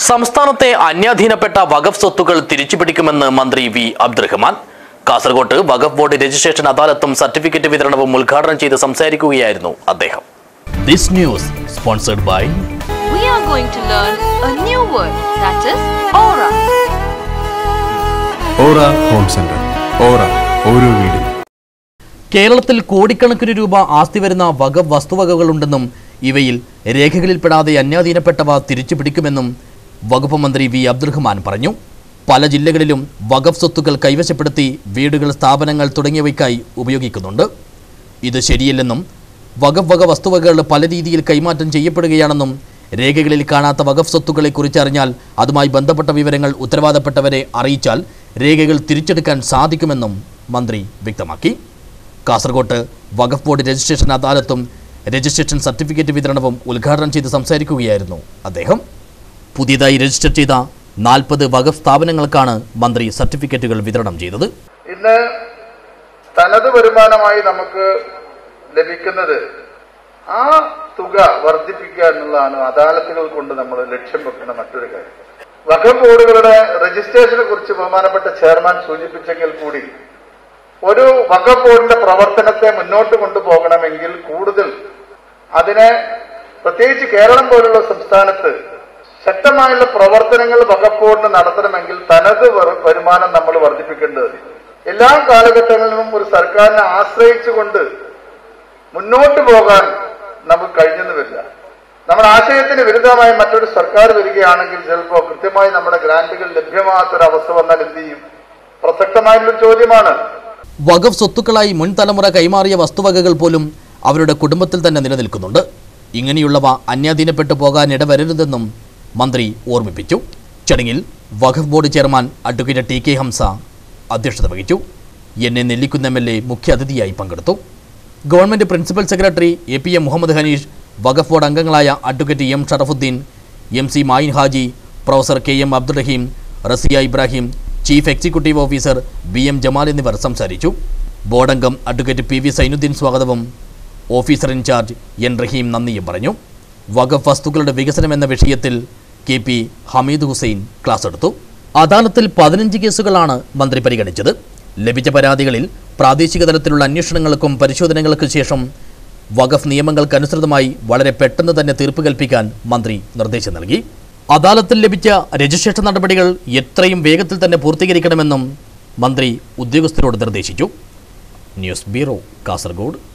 സംസ്ഥാനത്തെ അന്യാധീനപ്പെട്ട വഖഫ് സ്വത്തുക്കൾ തിരിച്ചുപിടിക്കുമെന്ന് മന്ത്രി വി അബ്ദുറഹ്മാൻ കാസർകോട്ട് വഖഫ് ബോർഡ് രജിസ്ട്രേഷൻ അദാലത്തും സർട്ടിഫിക്കറ്റ് വിതരണവും ഉദ്ഘാടനം ചെയ്ത് സംസാരിക്കുകയായിരുന്നു അദ്ദേഹം this news sponsored by we are going to learn a new word that is aura. Aura home centre aura ഓരോ വീടും കേരളത്തിൽ കോടിക്കണക്കിന് രൂപ ആസ്തി വരുന്ന വഖഫ് വസ്തുവകകളുണ്ടെന്നും ഇവയിൽ രേഖകളിൽപ്പെടാതെ അന്യാധീനപ്പെട്ടവ തിരിച്ചുപിടിക്കുമെന്നും വകുപ്പ് മന്ത്രി വി അബ്ദുറഹ്മാൻ പറഞ്ഞു പല ജില്ലകളിലും വഖഫ് സ്വത്തുക്കൾ കൈവശപ്പെടുത്തി വീടുകൾ സ്ഥാപനങ്ങൾ തുടങ്ങിയവയ്ക്കായി ഉപയോഗിക്കുന്നുണ്ട് ഇത് ശരിയല്ലെന്നും വഖഫ് വക വസ്തുവകകൾ പല രീതിയിൽ കൈമാറ്റം ചെയ്യപ്പെടുകയാണെന്നും രേഖകളിൽ കാണാത്ത വഖഫ് സ്വത്തുക്കളെ കുറിച്ചറിഞ്ഞാൽ അതുമായി ബന്ധപ്പെട്ട വിവരങ്ങൾ ഉത്തരവാദപ്പെട്ടവരെ അറിയിച്ചാൽ രേഖകൾ തിരിച്ചെടുക്കാൻ സാധിക്കുമെന്നും മന്ത്രി വ്യക്തമാക്കി കാസർകോട്ട് വഖഫ് ബോർഡ് രജിസ്ട്രേഷൻ അദാലത്തും രജിസ്ട്രേഷൻ സർട്ടിഫിക്കറ്റ് വിതരണവും ഉദ്ഘാടനം ചെയ്ത് സംസാരിക്കുകയായിരുന്നു അദ്ദേഹം പുതിയതായി രജിസ്റ്റർ ചെയ്ത നാൽപ്പത് വഖഫ് സ്ഥാപനങ്ങൾക്കാണ് മന്ത്രി സർട്ടിഫിക്കറ്റുകൾ വിതരണം ചെയ്തത് ഇന്ന് തനത് വരുമാനമായി നമുക്ക് ലഭിക്കുന്നത് ആ തുക വർദ്ധിപ്പിക്കുക എന്നുള്ളതാണ് അദാലത്തുകൾ കൊണ്ട് നമ്മൾ ലക്ഷ്യം വെക്കുന്ന മറ്റൊരു കാര്യം വഖഫ് ബോർഡുകളുടെ രജിസ്ട്രേഷനെ കുറിച്ച് ബഹുമാനപ്പെട്ട ചെയർമാൻ സൂചിപ്പിച്ചെങ്കിൽ കൂടി ഒരു വഖഫ് ബോർഡിന്റെ പ്രവർത്തനത്തെ മുന്നോട്ട് കൊണ്ടുപോകണമെങ്കിൽ കൂടുതൽ അതിനെ പ്രത്യേകിച്ച് കേരളം പോലുള്ള സംസ്ഥാനത്ത് ശക്തമായുള്ള പ്രവർത്തനങ്ങൾ വഖഫ് ബോർഡിന് നടത്തണമെങ്കിൽ തനത് വർ- വരുമാനം നമ്മൾ വർദ്ധിപ്പിക്കേണ്ടത് എല്ലാ കാലഘട്ടങ്ങളിലും ഒരു സർക്കാരിനെ ആശ്രയിച്ചുകൊണ്ട് മുന്നോട്ട് പോകാൻ നമുക്ക് കഴിഞ്ഞെന്ന് വരില്ല നമ്മുടെ ആശയത്തിന് വിരുദ്ധമായി മറ്റൊരു സർക്കാർ വരികയാണെങ്കിൽ ചിലപ്പോൾ കൃത്യമായി നമ്മുടെ ഗ്രാന്റുകൾ ലഭ്യമാകാത്തൊരവസ്ഥ വന്നാൽ എന്ത് ചെയ്യും പ്രസക്തമായിട്ടുള്ള ചോദ്യമാണ് വഖഫ് സ്വത്തുക്കളായി മുൻ തലമുറ കൈമാറിയ വസ്തുവകകൾ പോലും അവരുടെ കുടുംബത്തിൽ തന്നെ നിലനിൽക്കുന്നുണ്ട് ഇങ്ങനെയുള്ളവ അന്യാധീനപ്പെട്ടു പോകാൻ ഇടവരരുതെന്നും മന്ത്രി ഓർമ്മിപ്പിച്ചു ചടങ്ങിൽ Waqf board chairman advocate T K Hamza അധ്യക്ഷത വഹിച്ചു N A Nellikunnu M L A മുഖ്യാതിഥിയായി പങ്കെടുത്തു government principal secretary A P M Muhammad Hanish Waqf board അംഗങ്ങളായ advocate M Sharafuddin M C Mayin Haji professor K M Abdul Rahim Raziya Ibrahim chief executive officer B M Jamal എന്നിവർ സംസാരിച്ചു ബോർഡ് അംഗം അഡ്വക്കേറ്റ് പി വി സൈനുദ്ദീൻ സ്വാഗതവും officer in charge N റഹീം നന്ദിയും പറഞ്ഞു വഖഫ് വസ്തുക്കളുടെ വികസനം എന്ന വിഷയത്തിൽ K P Hameed Hussain class എടുത്തു അദാലത്തിൽ പതിനഞ്ച് കേസുകളാണ് മന്ത്രി പരിഗണിച്ചത് ലഭിച്ച പരാതികളിൽ പ്രാദേശിക തലത്തിലുള്ള അന്വേഷണങ്ങൾക്കും പരിശോധനകൾക്കും ശേഷം വഖഫ് നിയമങ്ങൾക്കനുസൃതമായി വളരെ പെട്ടെന്ന് തന്നെ തീർപ്പ് കൽപ്പിക്കാൻ മന്ത്രി നിർദ്ദേശം നൽകി അദാലത്തിൽ ലഭിച്ച രജിസ്ട്രേഷൻ നടപടികൾ എത്രയും വേഗത്തിൽ തന്നെ പൂർത്തീകരിക്കണമെന്നും മന്ത്രി ഉദ്യോഗസ്ഥരോട് നിർദ്ദേശിച്ചു ന്യൂസ് ബ്യൂറോ കാസർഗോഡ്